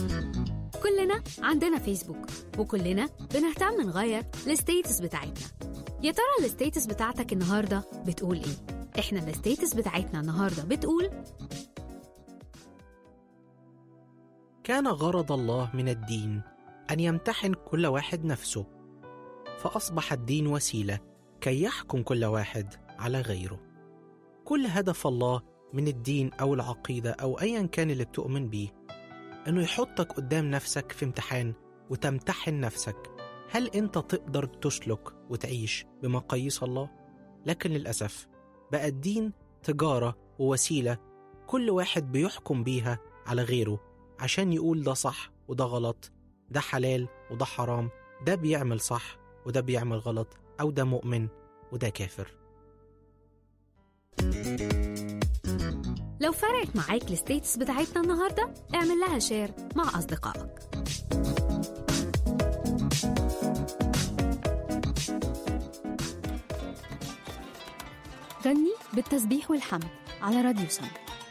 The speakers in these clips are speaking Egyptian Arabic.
كلنا عندنا فيسبوك وكلنا بنهتم نغير الستيتس بتاعتنا يا ترى الستيتس بتاعتك النهارده بتقول ايه احنا الستيتس بتاعتنا النهارده بتقول كان غرض الله من الدين ان يمتحن كل واحد نفسه فاصبح الدين وسيله كي يحكم كل واحد على غيره كل هدف الله من الدين او العقيده او ايا كان اللي بتؤمن بيه انه يحطك قدام نفسك في امتحان وتمتحن نفسك هل انت تقدر تسلك وتعيش بمقاييس الله لكن للاسف بقى الدين تجاره ووسيله كل واحد بيحكم بيها على غيره عشان يقول ده صح وده غلط ده حلال وده حرام ده بيعمل صح وده بيعمل غلط او ده مؤمن وده كافر لو فرقت معاك الستيتس بتاعتنا النهارده اعمل لها شير مع اصدقائك غني بالتسبيح والحمد على راديو سم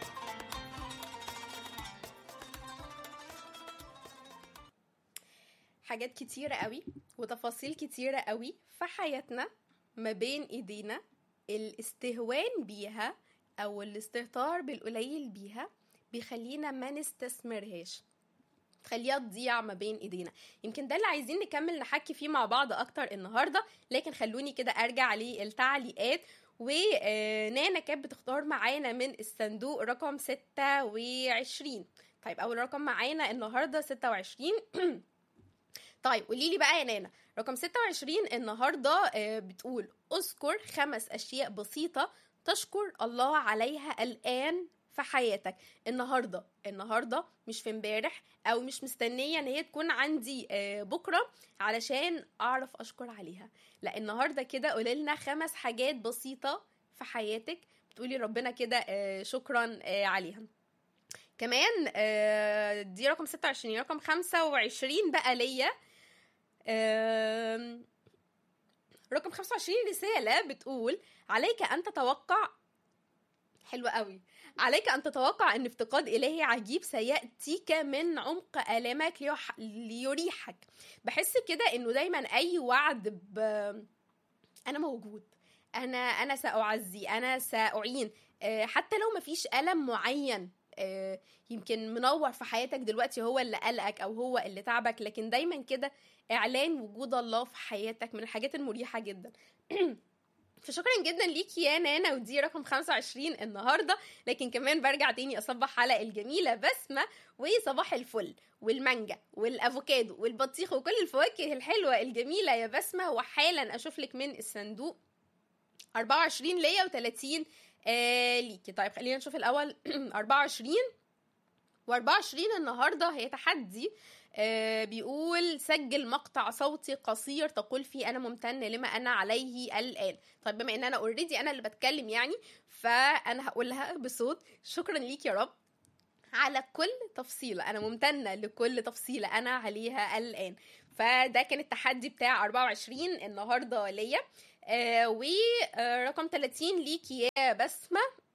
حاجات كتيرة قوي وتفاصيل كتيرة قوي في حياتنا ما بين ايدينا الاستهوان بيها او الاستهتار بالقليل بيها بيخلينا ما نستثمرهاش تخليها تضيع ما بين ايدينا يمكن ده اللي عايزين نكمل نحكي فيه مع بعض اكتر النهارده لكن خلوني كده ارجع للتعليقات ونانا كانت بتختار معانا من الصندوق رقم 26 طيب اول رقم معانا النهارده 26 طيب قولي لي بقى يا نانا رقم 26 النهارده آه، بتقول اذكر خمس اشياء بسيطه تشكر الله عليها الان في حياتك النهارده النهارده مش في امبارح او مش مستنيه ان هي تكون عندي آه، بكره علشان اعرف اشكر عليها لا النهارده كده قولي لنا خمس حاجات بسيطه في حياتك بتقولي ربنا كده آه، شكرا آه، عليها كمان آه، دي رقم 26 رقم 25 بقى ليا آم، رقم 25 رسالة بتقول عليك أن تتوقع حلوة قوي عليك أن تتوقع أن افتقاد إلهي عجيب سيأتيك من عمق آلامك ليح- ليريحك بحس كده أنه دايما أي وعد ب... أنا موجود أنا أنا سأعزي أنا سأعين آه، حتى لو مفيش ألم معين آه، يمكن منور في حياتك دلوقتي هو اللي قلقك او هو اللي تعبك لكن دايما كده اعلان وجود الله في حياتك من الحاجات المريحه جدا فشكرا جدا ليكي يا نانا ودي رقم 25 النهارده لكن كمان برجع تاني اصبح على الجميله بسمه وصباح الفل والمانجا والافوكادو والبطيخ وكل الفواكه الحلوه الجميله يا بسمه وحالا اشوف لك من الصندوق 24 ليا و30 آه ليكي طيب خلينا نشوف الاول 24 و24 النهارده هي تحدي آه بيقول سجل مقطع صوتي قصير تقول فيه انا ممتن لما انا عليه الان طيب بما ان انا اوريدي انا اللي بتكلم يعني فانا هقولها بصوت شكرا ليك يا رب على كل تفصيلة أنا ممتنة لكل تفصيلة أنا عليها الآن فده كان التحدي بتاع 24 النهاردة ليا آه ورقم 30 ليكي يا بسمة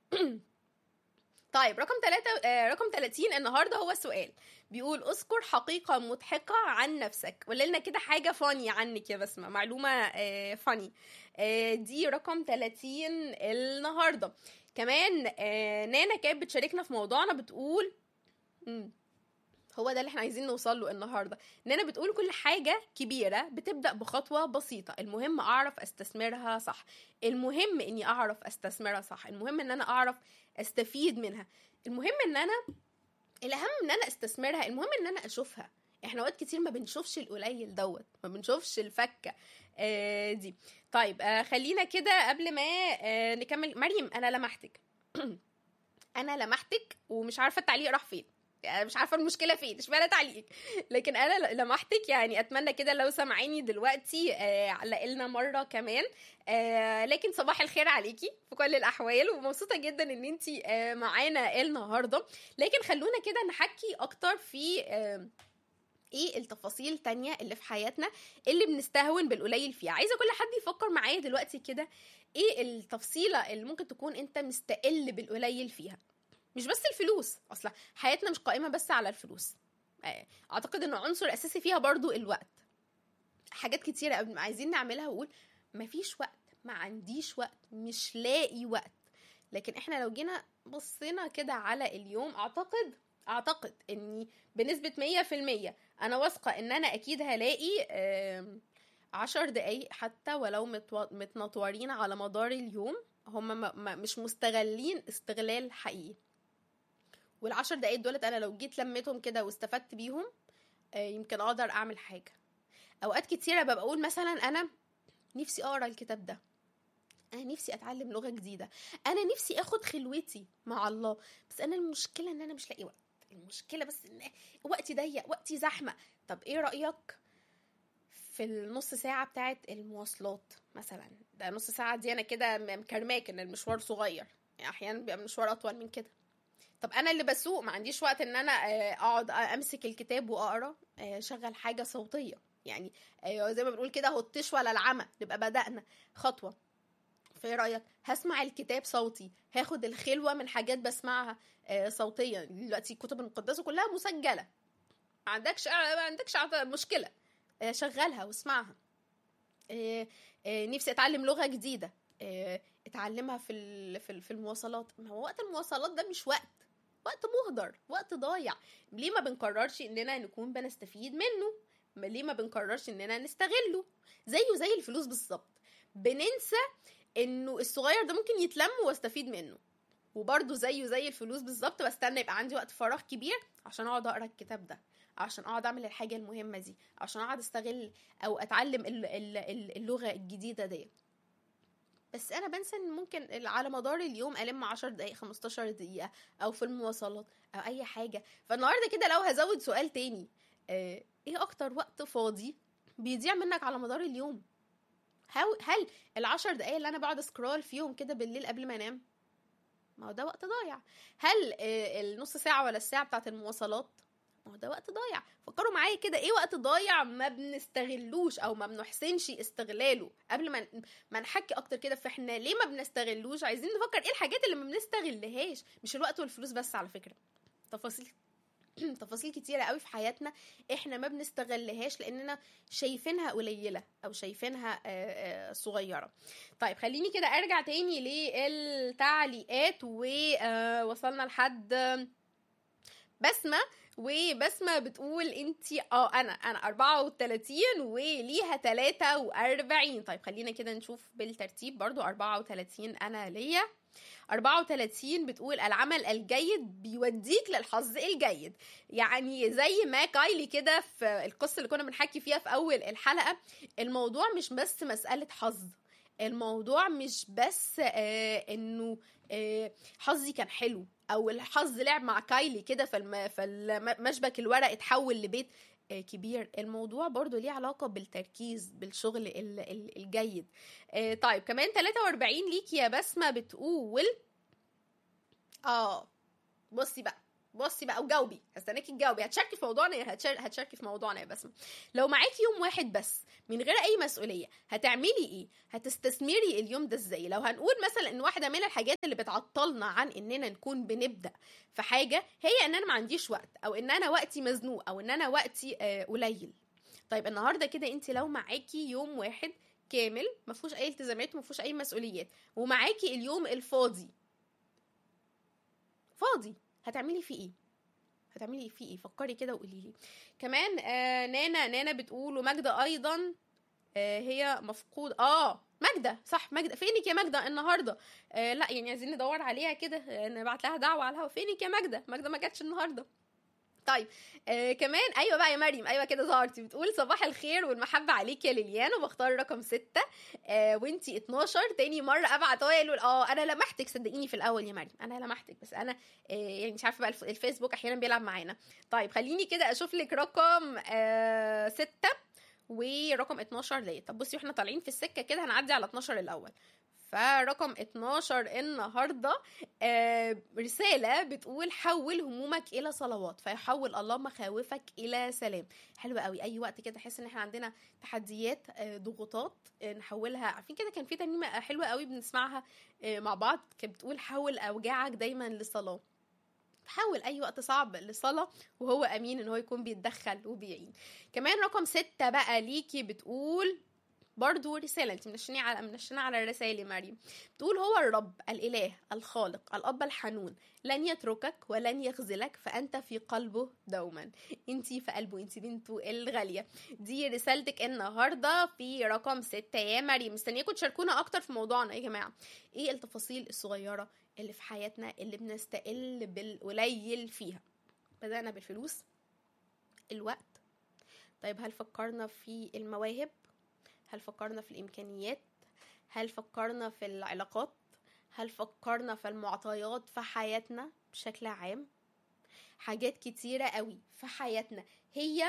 طيب رقم 3 آه رقم 30 النهارده هو سؤال بيقول اذكر حقيقة مضحكة عن نفسك قول لنا كده حاجة فاني عنك يا بسمة معلومة آه فاني آه دي رقم 30 النهارده كمان آه نانا كانت بتشاركنا في موضوعنا بتقول مم. هو ده اللي احنا عايزين نوصل له النهارده نانا بتقول كل حاجه كبيره بتبدا بخطوه بسيطه المهم اعرف استثمرها صح المهم اني اعرف استثمرها صح المهم ان انا اعرف استفيد منها المهم ان انا الاهم ان انا استثمرها المهم ان انا اشوفها احنا اوقات كتير ما بنشوفش القليل دوت ما بنشوفش الفكه آه دي طيب آه خلينا كده قبل ما آه نكمل مريم انا لمحتك انا لمحتك ومش عارفه التعليق راح فين يعني مش عارفه المشكله فين اشمعنى تعليقك لكن انا لمحتك يعني اتمنى كده لو سامعيني دلوقتي آه علق لنا مره كمان آه لكن صباح الخير عليكي في كل الاحوال ومبسوطه جدا ان انت آه معانا النهارده لكن خلونا كده نحكي اكتر في آه ايه التفاصيل التانية اللي في حياتنا اللي بنستهون بالقليل فيها عايزه كل حد يفكر معايا دلوقتي كده ايه التفصيله اللي ممكن تكون انت مستقل بالقليل فيها مش بس الفلوس اصلا حياتنا مش قائمه بس على الفلوس آه، اعتقد ان عنصر اساسي فيها برضو الوقت حاجات كتيره قوي عايزين نعملها واقول مفيش وقت ما عنديش وقت مش لاقي وقت لكن احنا لو جينا بصينا كده على اليوم اعتقد اعتقد اني بنسبه 100% انا واثقه ان انا اكيد هلاقي آم، عشر دقايق حتى ولو متو- متنطورين على مدار اليوم هم ما ما مش مستغلين استغلال حقيقي والعشر دقايق دولت انا لو جيت لميتهم كده واستفدت بيهم آه، يمكن اقدر اعمل حاجه اوقات كتيره ببقى اقول مثلا انا نفسي اقرا الكتاب ده انا نفسي اتعلم لغه جديده انا نفسي اخد خلوتي مع الله بس انا المشكله ان انا مش لاقي وقت المشكله بس ان وقتي ضيق وقتي زحمه طب ايه رايك في النص ساعه بتاعت المواصلات مثلا ده نص ساعه دي انا كده م- مكرماك ان المشوار صغير يعني احيانا بيبقى المشوار اطول من كده طب انا اللي بسوق ما عنديش وقت ان انا آه، اقعد امسك الكتاب واقرا آه، شغل حاجه صوتيه يعني آه، زي ما بنقول كده هو الطش ولا العمى نبقى بدأنا خطوه فايه رايك هسمع الكتاب صوتي هاخد الخلوه من حاجات بسمعها آه، صوتيا دلوقتي الكتب المقدسه كلها مسجله ما عندكش ما عندكش عط- مشكله آه، شغلها واسمعها آه، آه، نفسي اتعلم لغه جديده آه، اتعلمها في ال- في ال- في المواصلات ما هو وقت المواصلات ده مش وقت وقت مهدر وقت ضايع ليه ما بنقررش اننا نكون بنستفيد منه ما ليه ما بنقررش اننا نستغله زيه زي الفلوس بالظبط بننسى انه الصغير ده ممكن يتلم واستفيد منه وبرضه زيه زي الفلوس بالظبط بستنى يبقى عندي وقت فراغ كبير عشان اقعد اقرا الكتاب ده عشان اقعد اعمل الحاجه المهمه دي عشان اقعد استغل او اتعلم ال- ال- ال- اللغه الجديده دي بس انا بنسى ان ممكن على مدار اليوم الم 10 دقائق 15 دقيقه او في المواصلات او اي حاجه فالنهارده كده لو هزود سؤال تاني آه، ايه اكتر وقت فاضي بيضيع منك على مدار اليوم هل هل العشر دقايق اللي انا بقعد سكرول فيهم كده بالليل قبل ما انام ما هو ده وقت ضايع هل آه، النص ساعه ولا الساعه بتاعت المواصلات ما هو ده وقت ضايع فكروا معايا كده ايه وقت ضايع ما بنستغلوش او ما بنحسنش استغلاله قبل ما ن- ما نحكي اكتر كده فاحنا ليه ما بنستغلوش عايزين نفكر ايه الحاجات اللي ما بنستغلهاش مش الوقت والفلوس بس على فكره تفاصيل تفاصيل كتيرة قوي في حياتنا احنا ما بنستغلهاش لاننا شايفينها قليلة او شايفينها آه، آه، صغيرة طيب خليني كده ارجع تاني للتعليقات ووصلنا لحد بسمة وبسمة بتقول انتي اه انا انا 34 وليها 43 طيب خلينا كده نشوف بالترتيب برضو 34 انا ليا 34 بتقول العمل الجيد بيوديك للحظ الجيد يعني زي ما كايلي كده في القصه اللي كنا بنحكي فيها في اول الحلقه الموضوع مش بس مساله حظ الموضوع مش بس آه انه آه حظي كان حلو او الحظ لعب مع كايلي كده فالم... فالمشبك الورق اتحول لبيت آه، كبير الموضوع برضو ليه علاقة بالتركيز بالشغل ال- ال- الجيد آه، طيب كمان 43 ليكي يا بسمة بتقول اه بصي بقى بصي بقى وجاوبي هستناكي تجاوبي هتشاركي في موضوعنا يا هتشار... هتشاركي في موضوعنا يا بسمة لو معاكي يوم واحد بس من غير اي مسؤوليه هتعملي ايه هتستثمري اليوم ده ازاي لو هنقول مثلا ان واحده من الحاجات اللي بتعطلنا عن اننا نكون بنبدا في حاجه هي ان انا ما عنديش وقت او ان انا وقتي مزنوق او ان انا وقتي آه، قليل طيب النهارده كده انت لو معاكي يوم واحد كامل ما فيهوش اي التزامات وما فيهوش اي مسؤوليات ومعاكي اليوم الفاضي فاضي هتعملي فيه ايه هتعملي فيه ايه فكري كده وقولي لي كمان آه نانا نانا بتقول وماجدة ايضا آه هي مفقود اه ماجدة صح ماجدة فينك يا ماجدة النهارده آه لا يعني عايزين ندور عليها كده آه، نبعت لها دعوة على الهوا فينك يا ماجدة ماجدة ما جاتش النهارده طيب آه كمان ايوه بقى يا مريم ايوه كده ظهرتي بتقول صباح الخير والمحبه عليك يا ليليان وبختار رقم ستة آه وانتي 12 تاني مره ابعت هو يقول اه انا لمحتك صدقيني في الاول يا مريم انا لمحتك بس انا آه يعني مش عارفه بقى الف- الفيسبوك احيانا بيلعب معانا طيب خليني كده اشوف لك رقم آه ستة ورقم 12 ليا طب بصي واحنا طالعين في السكه كده هنعدي على 12 الاول فرقم 12 النهارده آه رساله بتقول حول همومك الى صلوات فيحول الله مخاوفك الى سلام حلو قوي اي وقت كده احس ان احنا عندنا تحديات آه ضغوطات آه نحولها عارفين كده كان في ترنيمه حلوه قوي بنسمعها آه مع بعض كانت بتقول حول اوجاعك دايما لصلاه تحول اي وقت صعب لصلاه وهو امين ان هو يكون بيتدخل وبيعين كمان رقم ستة بقى ليكي بتقول برضو رسالة انت منشني على منشنة على الرسائل يا مريم بتقول هو الرب الإله الخالق الأب الحنون لن يتركك ولن يخذلك فأنت في قلبه دوما انت في قلبه انت بنته الغالية دي رسالتك النهاردة في رقم ستة يا مريم مستنياكم تشاركونا أكتر في موضوعنا يا جماعة ايه التفاصيل الصغيرة اللي في حياتنا اللي بنستقل بالقليل فيها بدأنا بالفلوس الوقت طيب هل فكرنا في المواهب هل فكرنا في الإمكانيات هل فكرنا في العلاقات هل فكرنا في المعطيات في حياتنا بشكل عام حاجات كتيرة قوي في حياتنا هي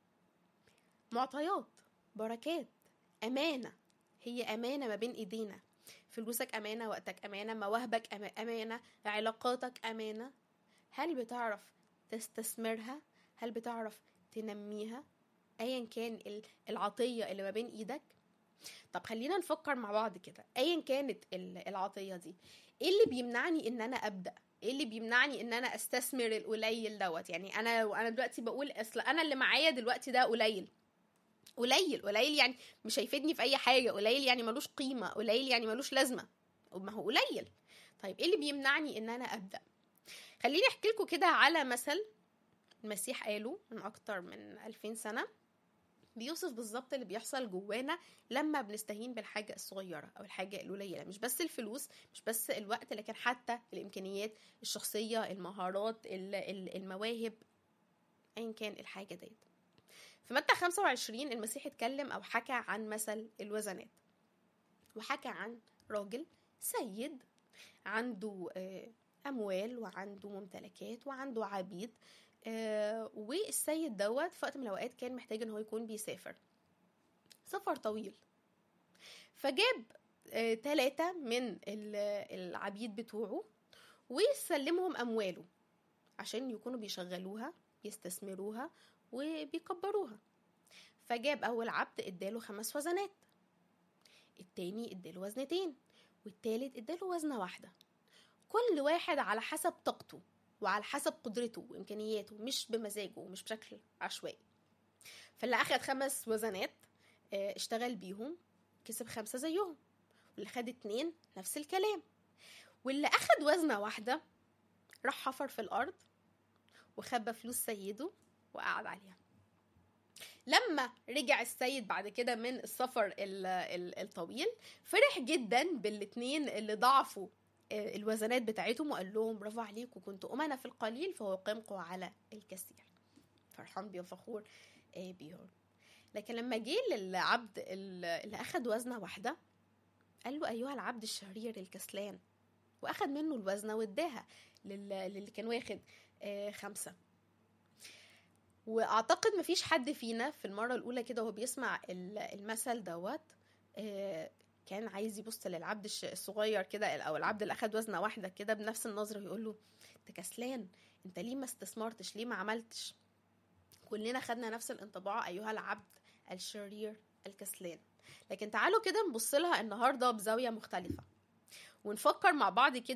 معطيات بركات أمانة هي أمانة ما بين إيدينا فلوسك أمانة وقتك أمانة مواهبك أما- أمانة علاقاتك أمانة هل بتعرف تستثمرها هل بتعرف تنميها ايا كان ال- العطيه اللي ما بين ايدك طب خلينا نفكر مع بعض كده ايا كانت ال- العطيه دي ايه اللي بيمنعني ان انا ابدا ايه اللي بيمنعني ان انا استثمر القليل دوت يعني انا وانا دلوقتي بقول اصل انا اللي معايا دلوقتي ده قليل قليل قليل يعني مش هيفيدني في اي حاجه قليل يعني ملوش قيمه قليل يعني ملوش لازمه ما هو قليل طيب ايه اللي بيمنعني ان انا ابدا خليني احكي لكم كده على مثل المسيح قاله من اكتر من 2000 سنه بيوصف بالظبط اللي بيحصل جوانا لما بنستهين بالحاجة الصغيرة أو الحاجة القليلة مش بس الفلوس مش بس الوقت لكن حتى الإمكانيات الشخصية المهارات ال- ال- المواهب أيا كان الحاجة ديت في متى 25 المسيح اتكلم أو حكى عن مثل الوزنات وحكى عن راجل سيد عنده آه، أموال وعنده ممتلكات وعنده عبيد آه، والسيد دوت في وقت من الأوقات كان محتاج إن هو يكون بيسافر سفر طويل فجاب آه، تلاتة من ال- العبيد بتوعه وسلمهم أمواله عشان يكونوا بيشغلوها بيستثمروها وبيكبروها فجاب أول عبد اداله خمس وزنات التاني اداله وزنتين والتالت اداله وزنة واحدة كل واحد على حسب طاقته وعلى حسب قدرته وامكانياته مش بمزاجه ومش بشكل عشوائي فاللي اخد خمس وزنات آه، اشتغل بيهم كسب خمسة زيهم واللي خد اتنين نفس الكلام واللي اخد وزنة واحدة راح حفر في الارض وخبى فلوس سيده وقعد عليها لما رجع السيد بعد كده من السفر ال- ال- الطويل فرح جدا بالاتنين اللي ضعفوا آه، الوزنات بتاعتهم وقال لهم برافو عليكم كنتوا أمنا في القليل فوقمكم على الكثير فرحان بيه وفخور آه، بيهم لكن لما جه للعبد ال- اللي أخد وزنة واحدة قال له أيها العبد الشرير الكسلان وأخد منه الوزنة واداها لل- للي كان واخد آه، خمسة واعتقد مفيش حد فينا في المره الاولى كده وهو بيسمع ال- المثل دوت آه، كان عايز يبص للعبد الش- الصغير كده او العبد اللي اخد وزنه واحده كده بنفس النظره ويقول له انت كسلان انت ليه ما استثمرتش ليه ما عملتش كلنا خدنا نفس الانطباع ايها العبد الشرير الكسلان لكن تعالوا كده نبص لها النهارده بزاويه مختلفه ونفكر مع بعض كده